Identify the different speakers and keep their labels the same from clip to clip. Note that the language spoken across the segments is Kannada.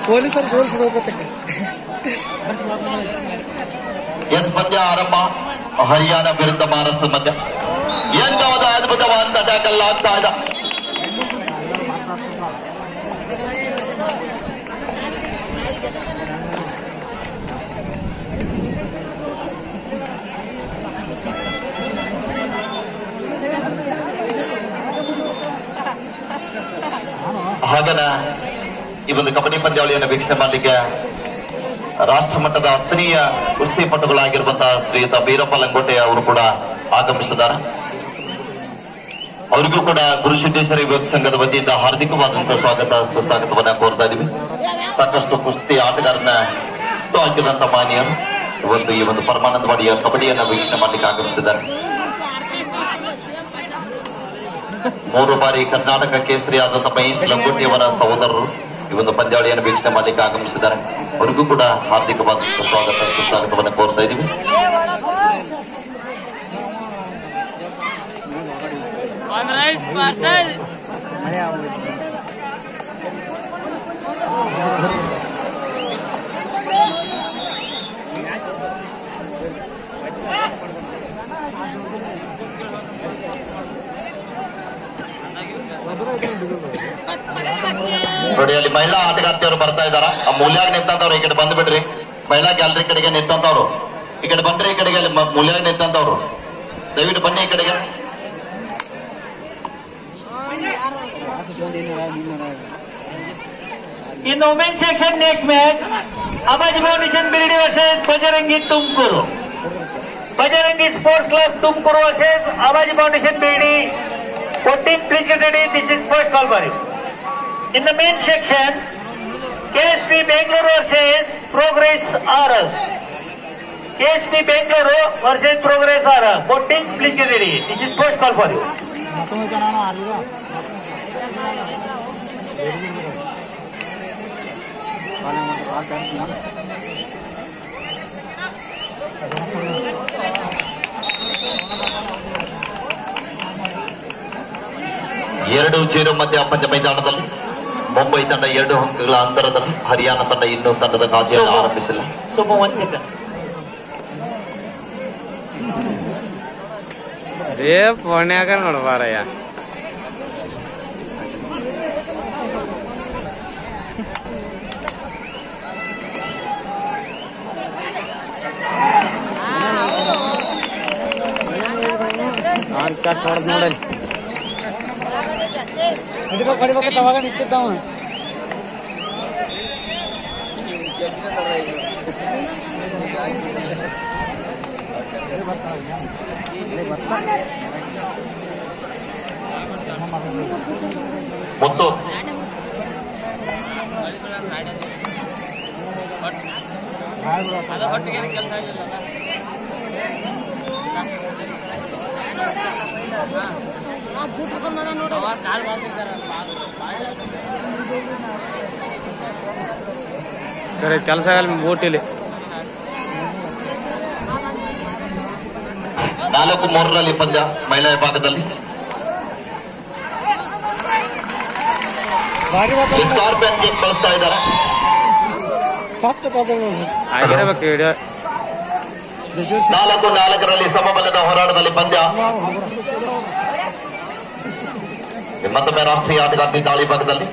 Speaker 1: ಪೊಲೀಸರು ಸೋಲಿಸ್ಬೇಕತ್ತಕ್ಕೆ
Speaker 2: ಎಸ್ ಪಂದ್ಯ ಆರಂಭ ಹರಿಯಾಣ ವಿರುದ್ಧ ಮಹಾರಾಷ್ಟ್ರ ಮಧ್ಯ ಎಂದವಾದ ಅದ್ಭುತವಾದ ಟ್ಯಾಕಲ್ ಆಗ್ತಾ ಇದೆ ಹಾಗನ ಈ ಒಂದು ಕಬಡ್ಡಿ ಪಂದ್ಯಾವಳಿಯನ್ನು ವೀಕ್ಷಣೆ ಮಾಡಲಿಕ್ಕೆ ರಾಷ್ಟ್ರ ಮಟ್ಟದ ಹತ್ತನೆಯ ಕುಸ್ತಿ ಪಟುಗಳಾಗಿರುವಂತಹ ಶ್ರೀಯುತ ಬೀರಪ್ಪ ಲಂಗೋಟೆ ಅವರು ಕೂಡ ಆಗಮಿಸಿದ್ದಾರೆ ಅವರಿಗೂ ಕೂಡ ಗುರುಸಿದ್ದೇಶ್ವರ ಯುವಕ ಸಂಘದ ವತಿಯಿಂದ ಹಾರ್ದಿಕವಾದಂತಹ ಸ್ವಾಗತ ಸುಸ್ವಾಗತವನ್ನ ಕೋರ್ತಾ ಇದೀವಿ ಸಾಕಷ್ಟು ಕುಸ್ತಿ ಆಟಗಾರನ ಹುಟ್ಟು ಹಾಕಿದಂತ ಮಾನ್ಯರು ಇವತ್ತು ಈ ಒಂದು ಪರಮಾನಂದವಾಡಿಯ ಕಬಡ್ಡಿಯನ್ನ ವೀಕ್ಷಣೆ ಮಾಡಲಿಕ್ಕೆ ಆಗಮಿಸಿದ್ದಾರೆ ಮೂರು ಬಾರಿ ಕರ್ನಾಟಕ ಕೇಸರಿ ಆದಂತ ಮಹೇಶ್ ಲಂಗೋಟಿಯವರ ಸಹೋದರರು ಈ ಒಂದು ಪಂದ್ಯಾವಳಿಯನ್ನು ವೀಕ್ಷಣೆ ಮಾಡಲಿಕ್ಕೆ ಆಗಮಿಸಿದ್ದಾರೆ ಅವರಿಗೂ ಕೂಡ ಹಾರ್ದಿಕವಾದ ಸ್ವಾಗತ ಸುಸ್ವಾಗತವನ್ನು ಕೋರ್ತಾ ಇದೀವಿ
Speaker 3: On rice parcel.
Speaker 2: ನೋಡಿ ಅಲ್ಲಿ ಮಹಿಳಾ ಆಟಗಾರ್ತಿಯವರು ಬರ್ತಾ ಇದಾರ ಆ ಮೂಲ್ಯಾಗ ನಿಂತಂತವ್ರು ಈ ಕಡೆ ಬಂದ್ ಬಿಡ್ರಿ ಮಹಿಳಾ ಗ್ಯಾಲರಿ ಕಡೆಗೆ ನಿಂತಂತವ್ರು ಈ ಕಡೆ ಬಂದ್ರಿ ಈ ಕಡೆಗೆ ಅಲ್ಲಿ ಮ- ಮೂಲ್ಯಾಗ ನಿಂತಂತವ್ರು ದಯವಿಟ್ಟು ಬನ್ನಿ ಈ ಕಡೆಗೆ
Speaker 3: In the women's section next match, Amaj Foundation Birdi versus Bajarangi Tumkuru. Bajarangi Sports Club Tumkuru versus Amaj Foundation Birdi. 14 please get ready. This is first call for you. In the main section, KSP Bangalore versus Progress RL. KSP Bangalore versus Progress RL. 14 please get ready. This is first call for you.
Speaker 2: ಎರಡು ಜೀರೋ ಮಧ್ಯ ಪಂಚ ಮೈದಾನದಲ್ಲಿ ಮುಂಬೈ ತಂಡ ಎರಡು ಅಂಕಗಳ ಅಂತರದಲ್ಲಿ ಹರಿಯಾಣ ತಂಡ ಇನ್ನೂ ತಂಡದ ಕಾರ್ಯವನ್ನು ಆರಂಭಿಸಿಲ್ಲ
Speaker 3: Super one second.
Speaker 4: ಏ ಪುಣ್ಯಾಕ ನೋಡ್ಬಾರಯ್ಯ ಅವ್ನ್ ಕಟ್ ಹೊಡ್ದ್ ನೋಡಲ್ಲಿ
Speaker 1: ಕಡಿಬೇಕು ಕಡಿಬೇಕತ್ತ ಅವಾಗ ನಿಂತಿದ್ದಾವ
Speaker 2: ಮತ್ತು
Speaker 4: ಕರೆ ಕೆಲಸ ಆಗಲ್ಲ ಬೋಟಿಲಿ
Speaker 2: ನಾಲ್ಕು ಮೂರರಲ್ಲಿ ಪಂದ್ಯ ಮಹಿಳಾ ವಿಭಾಗದಲ್ಲಿ
Speaker 1: ಭಾರಿ
Speaker 2: ಈ ಸ್ಕಾರ್ಪಿಯನ್ ಗೇಮ್ ಬಳಸ್ತಾ ಇದ್ದಾರೆ
Speaker 1: ಪಕ್ಕ
Speaker 4: ಆಗಿರ್ಬೇಕು ವಿಡಿಯೋ
Speaker 2: ನಾಲ್ಕು ನಾಲ್ಕರಲ್ಲಿ ಸಮಬಲದ ಹೋರಾಟದಲ್ಲಿ ಪಂದ್ಯ ಮತ್ತೊಮ್ಮೆ ರಾಷ್ಟ್ರೀಯ ಆಟಗಾರ್ತಿ ದಾಳಿ ಭಾಗದಲ್ಲಿ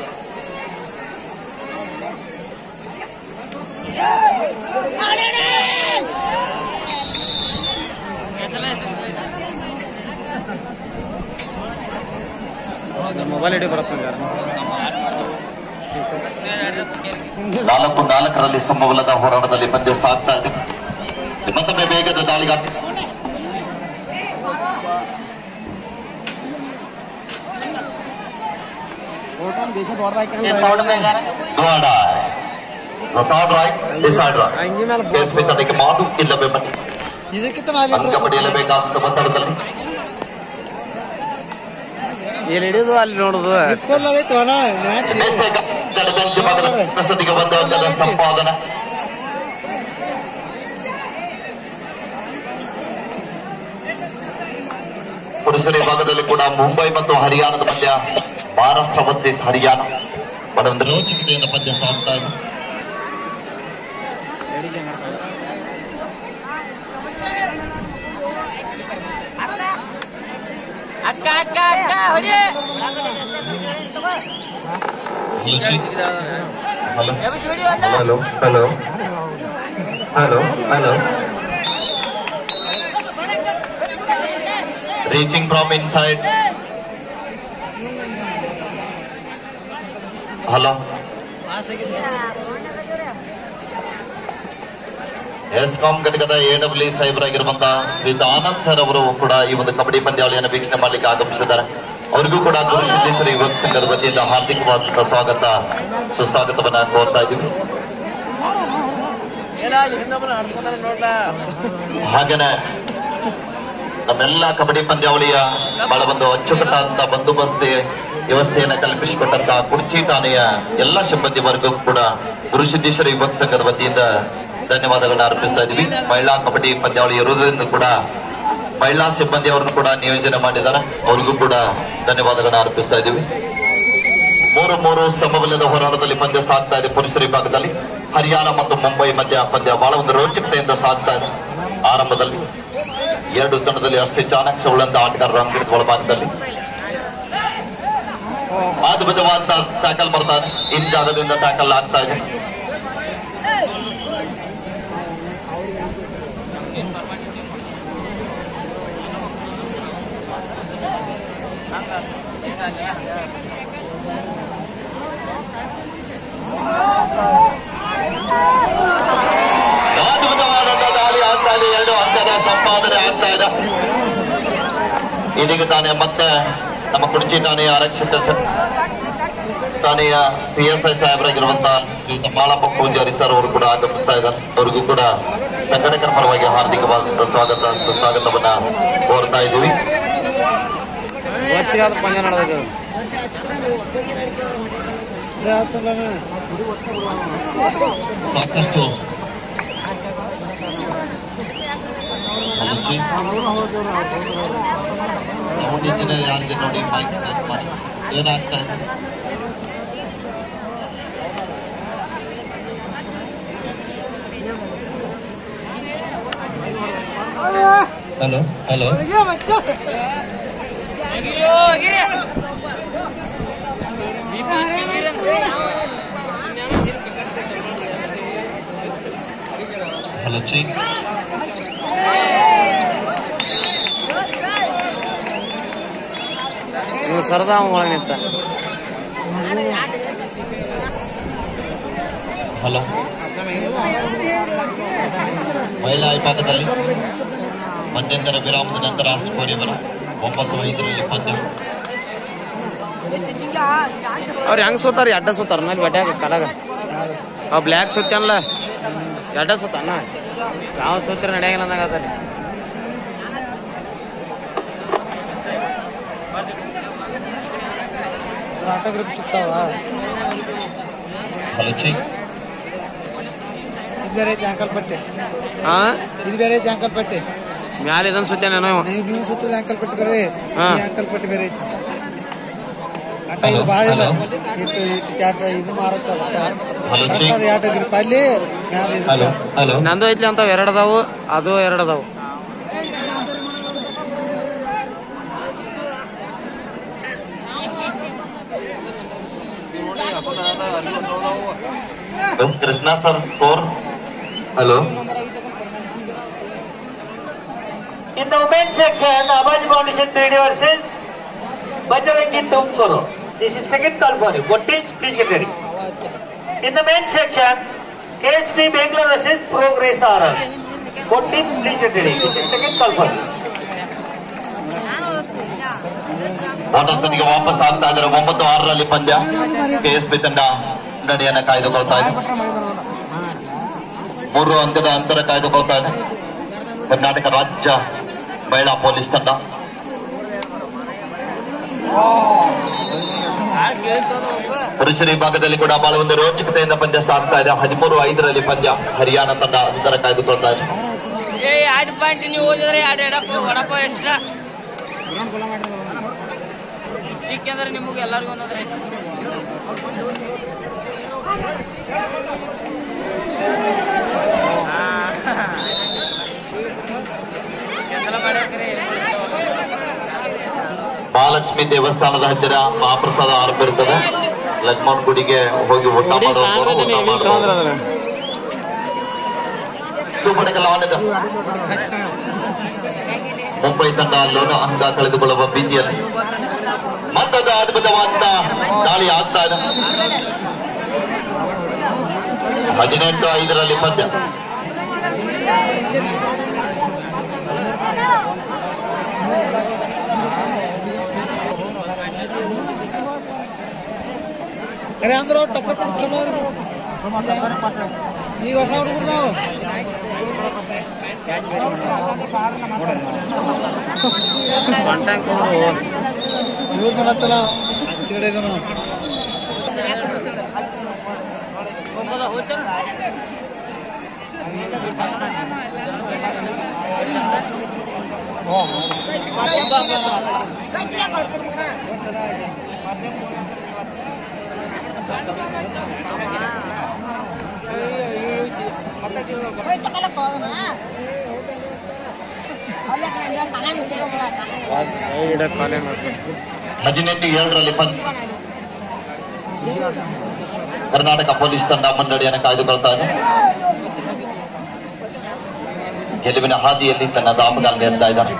Speaker 4: ಮೊಬೈಲ್ ಹಿಡಿ ಬರುತ್ತೆ ಯಾರು
Speaker 2: ನಾಲ್ಕು ನಾಲ್ಕರಲ್ಲಿ ಸಮಬಲದ ಹೋರಾಟದಲ್ಲಿ ಪಂದ್ಯ ಸಾಗ್ತಾ ಇದೆ ಮತ್ತೊಮ್ಮೆ ವೇಗದ ದಾಳಿಗಾರ್ತಿ ದ್ವಾಡ ಥರ್ಡ್ ರೈಟ್ ಡಿಸೈಡ್
Speaker 4: ಅಂಗಿ ಮೇಲೆ
Speaker 2: ರೈಟ್ ಎಸ್ ಪಿ ತಂಡಕ್ಕೆ ಮಾತು ಇಲ್ಲವೇ ಬನ್ನಿ
Speaker 1: ಇದಕ್ಕಿಂತ ನಾಲ್ಕು
Speaker 2: ಅಂಕ ಪಡೆಯಲೇಬೇಕಾದಂತ ಒತ್ತಡದಲ್ಲಿ
Speaker 4: ಇಲ್ಲಿ ಹಿಡಿದು ಅಲ್ಲಿ ನೋಡುದು
Speaker 1: ಇಪ್ಪತ್ತು ಆಗೈತು ಅಣ್ಣ ಮ್ಯಾಚ್
Speaker 2: ಬೆಂಚ್ ಭಾಗದ ಪ್ರಸ್ತುತಿಗೆ ಬಂದ ಅಂಕದ ಸಂಪಾದನೆ ಪುರುಷರ ವಿಭಾಗದಲ್ಲಿ ಕೂಡ ಮುಂಬೈ ಮತ್ತು ಹರಿಯಾಣದ ಪಂದ್ಯ ಮಹಾರಾಷ್ಟ್ರ ವರ್ಸಸ್ ಹರಿಯಾಣ ಬಡ ಒಂದು ರೋಚಕತೆಯಿಂದ ಪಂದ್ಯ ಸಾಗ್ತಾ ಇದೆ
Speaker 5: ಅಕ್ಕ ಅಕ್ಕ ಅಕ್ಕ ಹೊಡಿ
Speaker 2: ಹಲೋ
Speaker 5: ಎಬ್ಬಿಸಿ ಹೊಡಿ ಒಂದು
Speaker 2: hello hello hello hello reaching from inside hello ESCOM ಘಟಕದ ಎ ಡಬ್ಲ್ಯೂ ಸಾಹೇಬರಾಗಿರುವಂತ ಶ್ರೀಯುತ ಆನಂದ್ ಸರ್ ಅವರು ಕೂಡ ಈ ಒಂದು ಕಬಡ್ಡಿ ಪಂದ್ಯಾವಳಿಯನ್ನು ವೀಕ್ಷಣೆ ಮಾಡಲಿಕ್ಕೆ ಆಗಮಿಸಿದ್ದಾರೆ ಅವರಿಗೂ ಕೂಡ ಗುರುಸಿದ್ದೇಶ್ವರ ಯುವಕ ಸಂಘದ ವತಿಯಿಂದ ಹಾರ್ದಿಕವಾದಂತಹ ಸ್ವಾಗತ ಸುಸ್ವಾಗತವನ್ನ ಕೋರ್ತಾ ಇದ್ದೀವಿ ಹಾಗೇನೆ ನಮ್ಮೆಲ್ಲ ಕಬಡ್ಡಿ ಪಂದ್ಯಾವಳಿಯ ಬಹಳ ಒಂದು ಅಚ್ಚುಕಟ್ಟಾದಂತಹ ಬಂದೋಬಸ್ತಿ ವ್ಯವಸ್ಥೆಯನ್ನು ಕಲ್ಪಿಸಿಕೊಟ್ಟಂತಹ ಕುರ್ಚಿ ಠಾಣೆಯ ಎಲ್ಲ ಸಿಬ್ಬಂದಿ ವರ್ಗಕ್ಕೂ ಕೂಡ ಗುರುಸಿದ್ದೇಶ್ವರ ಯುವಕ ಸಂಘದ ವತಿಯಿಂದ ಧನ್ಯವಾದಗಳನ್ನ ಅರ್ಪಿಸ್ತಾ ಇದ್ದೀವಿ ಮಹಿಳಾ ಕಬಡ್ಡಿ ಪಂದ್ಯಾವಳಿ ಇರುವುದರಿಂದ ಕೂಡ ಮಹಿಳಾ ಸಿಬ್ಬಂದಿ ಅವರನ್ನು ಕೂಡ ನಿಯೋಜನೆ ಮಾಡಿದ್ದಾರೆ ಅವರಿಗೂ ಕೂಡ ಧನ್ಯವಾದಗಳನ್ನ ಅರ್ಪಿಸ್ತಾ ಇದ್ದೀವಿ ಮೂರು ಮೂರು ಸಮಬಲದ ಹೋರಾಟದಲ್ಲಿ ಪಂದ್ಯ ಸಾಗ್ತಾ ಇದೆ ಪುರುಷರ ವಿಭಾಗದಲ್ಲಿ ಹರಿಯಾಣ ಮತ್ತು ಮುಂಬೈ ಮಧ್ಯ ಪಂದ್ಯ ಬಹಳ ಒಂದು ರೋಚಕತೆಯಿಂದ ಸಾಗ್ತಾ ಇದೆ ಆರಂಭದಲ್ಲಿ ಎರಡು ತಂಡದಲ್ಲಿ ಅಷ್ಟೇ ಚಾಣಾಕ್ಷ ಉಳ್ಳಂತ ಆಟಗಾರರು ಅಂಗಡಿ ಒಳಭಾಗದಲ್ಲಿ ಅದ್ಭುತವಾದ ಟ್ಯಾಕಲ್ ಬರ್ತಾರೆ ಇನ್ ಜಾಗದಿಂದ ಟ್ಯಾಕಲ್ ಆಗ್ತಾ ಇದೆ ಅದ್ಭುತವಾದಂತಹ ದಾಳಿ ಆಗ್ತಾ ಇದೆ ಎರಡು ಅಂಕದ ಸಂಪಾದನೆ ಆಗ್ತಾ ಇದೆ ಇದೀಗ ತಾನೇ ಮತ್ತೆ ನಮ್ಮ ಕುರ್ಚಿ ಠಾಣೆಯ ಆರಕ್ಷಕ ಸ- ಠಾಣೆಯ ಪಿ ಎಸ್ ಐ ಸಾಹೇಬರಾಗಿರುವಂತಹ ಶ್ರೀಯುತ ಮಾಳಪ್ಪ ಪೂಜಾರಿ ಸರ್ ಅವರು ಕೂಡ ಆಗಮಿಸ್ತಾ ಇದ್ದಾರೆ ಅವರಿಗೂ ಕೂಡ ಸಂಘಟಕರ ಪರವಾಗಿ ಹಾರ್ದಿಕವಾದಂತಹ ಸ್ವಾಗತ ಸುಸ್ವಾಗತವನ್ನ ಕೋರ್ತಾ ಇದ್ದೀವಿ
Speaker 4: ಹೆಚ್ಚಿಗಾದ ಪಂದ್ಯ ನಡೆದಿದೆ
Speaker 1: ಇದೇ ಆತಲ್ಲಣ್ಣ
Speaker 2: ಸಾಕಷ್ಟು ಹಲೋ, ಸೌಂಡ್ ಇಂಜಿನಿಯರ್ ಯಾರಿಗೆ ನೋಡಿ ಮೈಕ್ ಚೆಕ್ ಮಾಡಿ ಏನಾಗ್ತಾ ಇದೆ ಹಲೋ ಹಲೋ ಹಲೋ ಚೀಕ್
Speaker 4: ಇವ್ನು ಸರದಾ ಅವ ಒಳಗೆ ನಿಂತ
Speaker 2: ಹಲೋ ಮಹಿಳಾ ವಿಭಾಗದಲ್ಲಿ ಮಧ್ಯಂತರ ವಿರಾಮದ ನಂತರ ಸ್ಕೋರಿಯವರು ಒಂಬತ್ತು ಐದರಲ್ಲಿ ಪಂದ್ಯ
Speaker 4: ಅವ್ರು ಹೆಂಗ್ ಸೋತಾರ ಎಡ್ಡ ಸೋತಾರ ನಲ್ಲಿ ಬಟ್ಯಾಗ ಕಲಾಗ ಅವ್ ಬ್ಲ್ಯಾಕ್ ಸುತ್ತಲ್ಲ ಎಡ್ಡ ಸುತ್ತಾನ ಯಾವ ಸೋತಿರ ನಡೆಯಂಗಿಲ್ಲ ಅಂದಾಗ ಅದ
Speaker 1: ಆಟ ಗ್ರೂಪ್ ಸಿಗ್ತಾವ
Speaker 2: ಹಲೋ ಚೀಕ್
Speaker 1: ಇದು ಬೇರೆ ಐತಿ ಅಂಕಲ್ ಪಟ್ಟಿ
Speaker 4: ಹಾ
Speaker 1: ಇದು ಬೇರೆ ಐತಿ ಅಂಕಲ್ ಪಟ್ಟಿ
Speaker 4: ಮ್ಯಾಲ ಇದನ್ ಸುತ್ತಾನೇನೋ ಇವ
Speaker 1: ನೀವು ನೀವು ಸುತ್ತದ ಅಂಕಲ್ ಪಟ್ಟಿ ಬೇರೆ
Speaker 4: ಹಾ.
Speaker 1: ಈ ಅಂಕಲ್ ಪಟ್ಟಿ ಬೇರೆ ಐತಿ ಆಟ ಇದು ಭಾಳ ಇಲ್ಲ ಇಟ್ಟು ಇಟ್ಟು ಕ್ಯಾಟ ಇದು ಮಾರುತ್ತ
Speaker 2: ಹಲೋ ಚೀಕ್
Speaker 1: ಆಟ ಗ್ರೂಪ್ ಅಲ್ಲಿ ಮ್ಯಾಲ ಇದು
Speaker 2: ಹಲೋ ಹಲೋ
Speaker 4: ನಂದು ಐತ್ಲಿ ಅಂತ ಎರಡ್ ಅದಾವು ಅದು ಎರಡ್ ಅದಾವು
Speaker 2: Krishna sir score hello
Speaker 3: In the women's section, Abaj Foundation 3D versus Bajrangi Tumkuru. This is second call for you. What is? Please get ready. In the men's section, KSP Bangalore versus Progress RR. What is? Please get ready. This is second call for you.
Speaker 2: ವಾಟರ್ಸನ್ಗೆ ವಾಪಸ್ ಆಗ್ತಾ ಇದ್ದಾರೆ ಒಂಬತ್ತು ಆರರಲ್ಲಿ ಪಂದ್ಯ ಕೆಎಸ್ಪಿ ತಂಡ ಮುನ್ನಡೆಯನ್ನ ಕಾಯ್ದುಕೊಳ್ತಾ ಇದೆ ಮೂರು ಅಂಕದ ಅಂತರ ಕಾಯ್ದುಕೊಳ್ತಾ ಇದೆ ಕರ್ನಾಟಕ ರಾಜ್ಯ ಮಹಿಳಾ ಪೊಲೀಸ್ ತಂಡ ಪುರುಷರ ವಿಭಾಗದಲ್ಲಿ ಕೂಡ ಬಹಳ ಒಂದು ರೋಚಕತೆಯಿಂದ ಪಂದ್ಯ ಸಾಗ್ತಾ ಇದೆ ಹದಿಮೂರು ಐದರಲ್ಲಿ ಪಂದ್ಯ ಹರಿಯಾಣ ತಂಡ ಅಂತರ ಕಾಯ್ದುಕೊಳ್ತಾ ಇದೆ
Speaker 5: ಏ ಎರಡು ಪಾಯಿಂಟ್ ನೀವು ಓದಿದ್ರೆ ಎರಡು ಎಡಪ್ಪ ವಡಪ್ಪ ಎಷ್ಟ ಸಿಕ್ಕಂದ್ರೆ ನಿಮಗೆ ಎಲ್ಲರಿಗೂ ಒಂದೊಂದ್ರೆ
Speaker 2: ಮಹಾಲಕ್ಷ್ಮಿ ದೇವಸ್ಥಾನದ ಹತ್ತಿರ ಮಹಾಪ್ರಸಾದ ಆರಂಭ ಇರ್ತದೆ ಲಕ್ಷ್ಮಣ್ ಗುಡಿಗೆ ಹೋಗಿ ಊಟ
Speaker 4: ಇಡೀ
Speaker 2: ಮಾಡೋರು
Speaker 4: ಸಾಂಗ್ರದನೆ
Speaker 2: ಊಟ
Speaker 4: ಎಲ್ಲಿ
Speaker 2: ಮಾಡ್ಬೋದು.
Speaker 4: ತಗೊಂಡ್ರ
Speaker 2: ಸೂಪರ್ ಲಾವಣದ ಮುಂಬೈ ತಂಡ ಲೋನ ಅಂಗ ಕಳೆದುಕೊಳ್ಳುವ ಭೀತಿಯಲ್ಲಿ ಮತ್ತೊಂದು ಅದ್ಭುತವಾದ ದಾಳಿ ಆಗ್ತಾ ಇದೆ ಹದಿನೆಂಟು ಐದರಲ್ಲಿ ಪಂದ್ಯ
Speaker 1: ಖರೆ ಅಂದ್ರೆ ಅವ್ರು ಟಕ್ಕರ್ ಕೊಟ್ಟು ಚಲೋ ಅವ್ರು. ಈಗ ಹೊಸ ಹುಡುಗರು ನಾವು
Speaker 4: ಕಾಂಟ್ಯಾಕ್ಟ್ ಕೊಡು
Speaker 1: ಇವ್ರು ಬರತ್ತಲ್ಲ ಆಚೆ ಕಡೆ ಇದೆ ನಾವು
Speaker 4: ಕೈ ಹಿಡಕ್ ಕಾಲೇ ಮಾಡ್ಬೇಕು
Speaker 2: ಹದಿನೆಂಟು ಏಳರಲ್ಲಿ ಪಂದ್ಯ ಕರ್ನಾಟಕ ಪೊಲೀಸ್ ತಂಡ ಮುನ್ನಡೆಯನ್ನು ಕಾಯ್ದುಕೊಳ್ತಾ ಇದೆ ಗೆಲುವಿನ ಹಾದಿಯಲ್ಲಿ ತನ್ನ ದಾಪುಗಾಲ ಇರ್ತಾ ಇದ್ದಾರೆ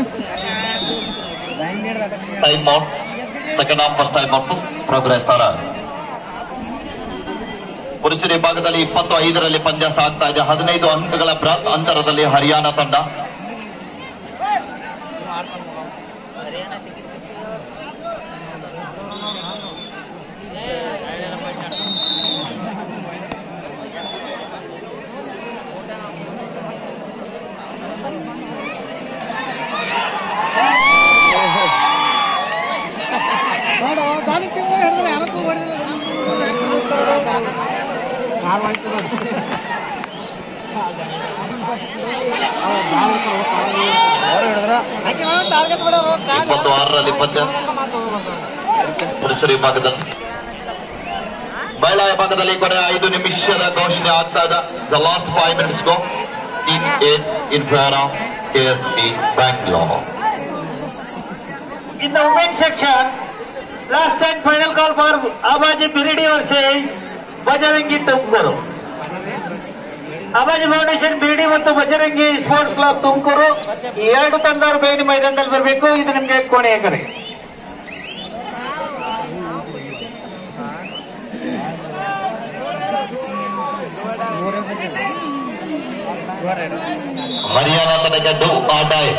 Speaker 2: time out second half first time out progress ಆರ ಪುರುಷರ ವಿಭಾಗದಲ್ಲಿ ಇಪ್ಪತ್ತು ಐದರಲ್ಲಿ ಪಂದ್ಯ ಸಾಗ್ತಾ ಇದೆ ಹದಿನೈದು ಅಂಕಗಳ ಬೃಹತ್ ಅಂತರದಲ್ಲಿ ಹರಿಯಾಣ ತಂಡ
Speaker 1: ನೋಡ ದಾನಿ ತಿಂಗಳು ಹಿಡಿದ್ರೆ ಯಾರಕ್ಕೂ ಹೊಡೆದಿಲ್ಲ ಸಣ್ಣ ಹುಡುಗ್ರು ಯಾಕೆ ಹುಡುಕ್ತಾರೆ? ಕಾಲ್ ಆಯ್ತು ನೋಡಿ. ಅವ್ರು ಹಿಡಿದ್ರ ಆಕೆ ನಾವು ಟಾರ್ಗೆಟ್ ಬಿಡೋರು ಕಾಲ್
Speaker 2: ಇಪ್ಪತ್ತು ಆರರಲ್ಲಿ ಪಂದ್ಯ ಪುರುಷರ ವಿಭಾಗದಲ್ಲಿ ಮಹಿಳಾ ವಿಭಾಗದಲ್ಲಿ ಕೊನೆ ಐದು ನಿಮಿಷದ ಘೋಷಣೆ ಆಗ್ತಾ ಇದೆ the last five minutes go team eight in fair of K S P Bangalore
Speaker 3: In the women's section, last and final call for Abaji Biridi versus Bajarangi Tumkuru. Abaji foundation Bidi ಮತ್ತು ಬಜರಂಗಿ ಸ್ಪೋರ್ಟ್ಸ್ ಕ್ಲಬ್ ತುಮಕೂರು ಈ ಎರಡು ತಂದವರು ಬೇಗನೆ ಮೈದಾನದಲ್ಲಿ ಬರಬೇಕು ಇದು ನಿಮ್ಗೆ ಕೋಣೆಯ ಕರೆ
Speaker 2: ಹರಿಯಾಣ ತನಕ ಡು ಆಟಾಯ್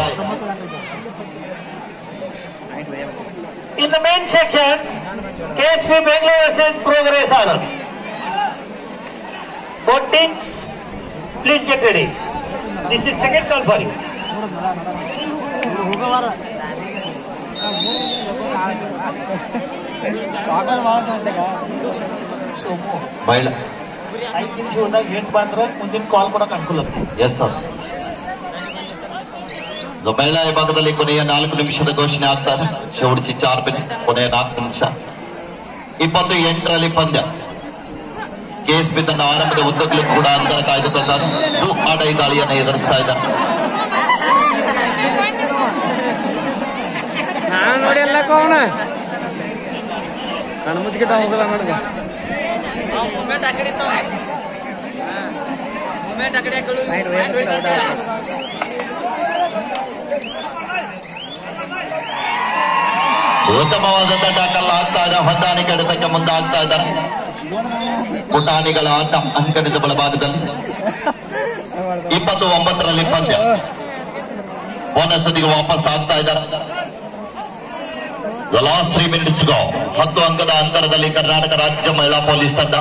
Speaker 3: In the main section, KSP Bangalore versus Progress Honor. Both teams, please get ready. This is second call for you.
Speaker 1: ಆಗಲ್ಲ ಭಾಳ ಸಂತೆಗ.
Speaker 2: ಮಹಿಳಾ
Speaker 3: ಐದು ನಿಮಿಷ ಹೋದಾಗ ಏಟ್ ಬಂದ್ರೆ ಮುಂದಿನ ಕಾಲ್ ಕೊಡಕ್ ಅನುಕೂಲ
Speaker 2: ಎಸ್ ಸರ್ ಮಹಿಳಾ ವಿಭಾಗದಲ್ಲಿ ಕೊನೆಯ ನಾಲ್ಕು ನಿಮಿಷದ ಘೋಷಣೆ ಆಗ್ತಾರೆ ಶೌಡ್ಚಿ ಚಾರ್ ಮಿನಿಟ್ ಕೊನೆಯ ನಾಲ್ಕು ನಿಮಿಷ ಇಪ್ಪತ್ತು ಎಂಟರಲ್ಲಿ ಪಂದ್ಯ ಕೆಎಸ್ಪಿ ತನ್ನ ಆರಂಭದ ಉದ್ದಗಲೂ ಕೂಡ ಅಂತರ ಕಾಯ್ದುಕೊಳ್ತಾರೆ ಡು ಆಡೈ ದಾಳಿಯನ್ನು ಎದುರಿಸ್ತಾ ಇದ್ದಾರೆ
Speaker 4: ನಾನು ನೋಡಿ ಎಲ್ಲ ಅವನ ಕಣ್ಣು ಮುಚ್ಚಿಗಿಟ್ಟ ಹೋಗದ ಮಾಡಿದೆ
Speaker 5: ಮೂಮೆಂಟ್ ಆ ಕಡೆ ಮೂಮೆಂಟ್ ಆ ಕಡೆ ಹಾಕಳು
Speaker 2: ಉತ್ತಮವಾದಂತ ಟ್ಯಾಕಲ್ ಆಗ್ತಾ ಇದೆ ಹೊಂದಾಣಿಕೆ ಹಿಡಿತಕ್ಕೆ ಮುಂದಾಗ್ತಾ ಇದ್ದಾರೆ ಪುಟಾಣಿಗಳ ಆಟ ಅಂಕಣದ ಬಲಭಾಗದಲ್ಲಿ ಇಪ್ಪತ್ತು ಒಂಬತ್ತರಲ್ಲಿ ಪಂದ್ಯ ಬೋನಸ್ಸಿಗೆ ವಾಪಸ್ ಆಗ್ತಾ ಇದ್ದಾರೆ ಲಾಸ್ಟ್ ತ್ರೀ ಮಿನಿಟ್ಸ್ ಗೋ ಹತ್ತು ಅಂಕದ ಅಂತರದಲ್ಲಿ ಕರ್ನಾಟಕ ರಾಜ್ಯ ಮಹಿಳಾ ಪೊಲೀಸ್ ತಂಡ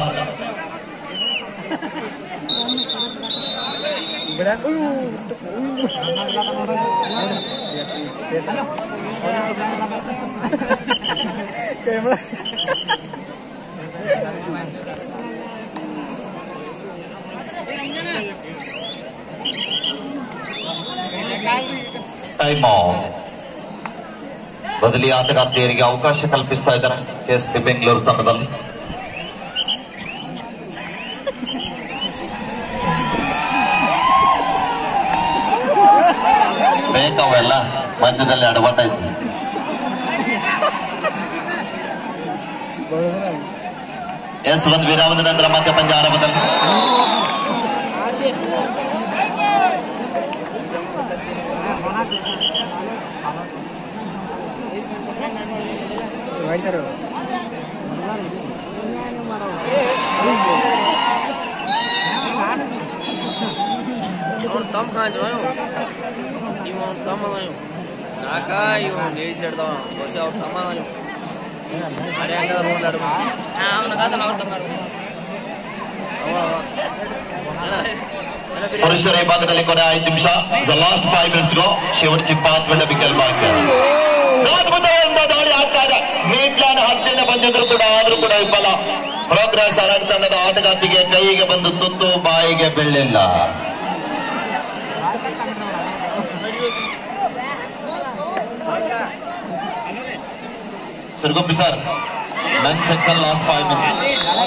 Speaker 2: ಟೈಮ್ ಬದಲಿ ಆಟಗಾರ್ತಿಯರಿಗೆ ಅವಕಾಶ ಕಲ್ಪಿಸ್ತಾ ಇದ್ದಾರೆ ಕೆಎಸ್ಸಿ ಬೆಂಗಳೂರು ತಂಡದಲ್ಲಿ ಬೇಕಾವೆಲ್ಲ ಮಧ್ಯದಲ್ಲಿ ಅಡವಟ್ಟಾಯ್ತು ಎಸ್ ಒಂದು ವಿರಾಮದ ನಂತರ ಮತ್ತೆ ಪಂದ್ಯ ಆರಂಭದಲ್ಲಿ
Speaker 1: ಹೊಡಿತಾರೆ
Speaker 5: ಅವ್ರ ತಮ್ಮ ಕಾಂಜು ಇವ ಅವ್ನ ತಮ್ಮ ನೀವು ನಾಕ ಇವ ನಿಲ್ಸಿಡ್ದವ ವರ್ಷ ಅವ್ರ ತಮ್ಮ ನೀವು ಅರೆ ಹಂಗ ನೋಡ್ಲಾರ ಅವನ ಕಾತನ ಅವ್ರ ತಮ್ಮ ಅವ
Speaker 2: ಪುರುಷರ ವಿಭಾಗದಲ್ಲಿ ಕೊನೆ ಐದು ನಿಮಿಷ the last five minutes go शेवटची पाच मिनिटं ಬಿಕಲ್ ಬಾಕಿ ಅದ್ಭುತವಾದ ದಾಳಿ ಆಗ್ತಾ ಇದೆ ಮೀಟ್ಲಾನ್ ಹತ್ತಿನ ಬಂದಿದ್ರು ಕೂಡ ಆದ್ರೂ ಕೂಡ ವಿಫಲ ಪ್ರೋಗ್ರೆಸ್ ಅರಗ್ ತಂಡದ ಆಟಗಾರ್ತಿಗೆ ಕೈಗೆ ಬಂದು ತುತ್ತು ಬಾಯಿಗೆ ಬೀಳಲಿಲ್ಲ ತಿರುಗುಪ್ಪಿ ಸರ್ ನನ್ section last five minutes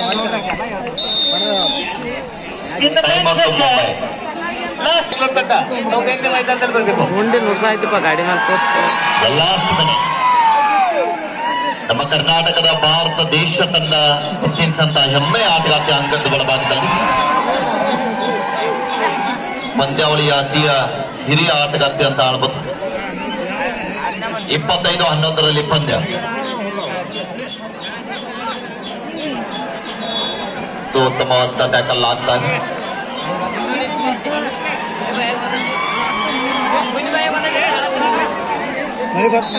Speaker 3: in the
Speaker 2: time of
Speaker 3: section last kilometre ನಾವು ಗಂಟೆ ಮೈದಾನದಲ್ಲಿ ಬರಬೇಕು
Speaker 4: ಗುಂಡಿ ನುಸ ಆಯ್ತಪ್ಪ ಗಾಡಿ ಮೇಲೆ ಕೂತ್
Speaker 2: ಲಾಸ್ಟ್ ಮಿನಿಟ್ ನಮ್ಮ ಕರ್ನಾಟಕದ ಭಾರತ ದೇಶ ತಂಡ ಪ್ರತಿನಿಧಿಸಂತ ಹೆಮ್ಮೆ ಆಟಗಾರ್ತಿ ಅಂಗಗಳ ಭಾಗದಲ್ಲಿ ಪಂದ್ಯಾವಳಿಯ ಅತಿಯ ಹಿರಿಯ ಆಟಗಾರ್ತಿ ಅಂತ ಆಳ್ಬೋದು ಇಪ್ಪತ್ತೈದು ಹನ್ನೊಂದರಲ್ಲಿ ಪಂದ್ಯ ಇದು ಉತ್ತಮವಾದ ಟ್ಯಾಕಲ್ ಆಗ್ತಾ ಇದೆ
Speaker 1: ಮಳೆ ಬರ್ತಾ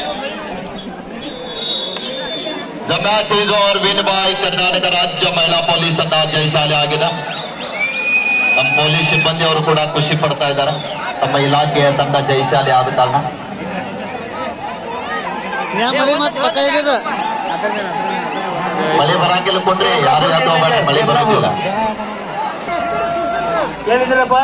Speaker 2: the match is over win by Karnataka ರಾಜ್ಯ ಮಹಿಳಾ ಪೊಲೀಸ್ ತಂಡ ಜಯಶಾಲಿ ಆಗಿದೆ ನಮ್ಮ ಪೊಲೀಸ್ ಸಿಬ್ಬಂದಿಯವರು ಕೂಡ ಖುಷಿ ಪಡ್ತಾ ಇದ್ದಾರೆ ತಮ್ಮ ಇಲಾಖೆಯ ತಂಡ ಜಯಶಾಲಿ ಆದ ಕಾರಣ
Speaker 1: ಮಳೆ ಮತ್ತೆ ಪಕ್ಕ ಇದೆ
Speaker 2: ಮಳೆ ಬರಂಗಿಲ್ಲ ಕೊಂಡ್ರಿ ಯಾರು ಯಾರು ಹೋಗ್ಬೇಡ ಮಳೆ ಬರಂಗಿಲ್ಲ
Speaker 3: ಏನಿದ್ರಪ್ಪ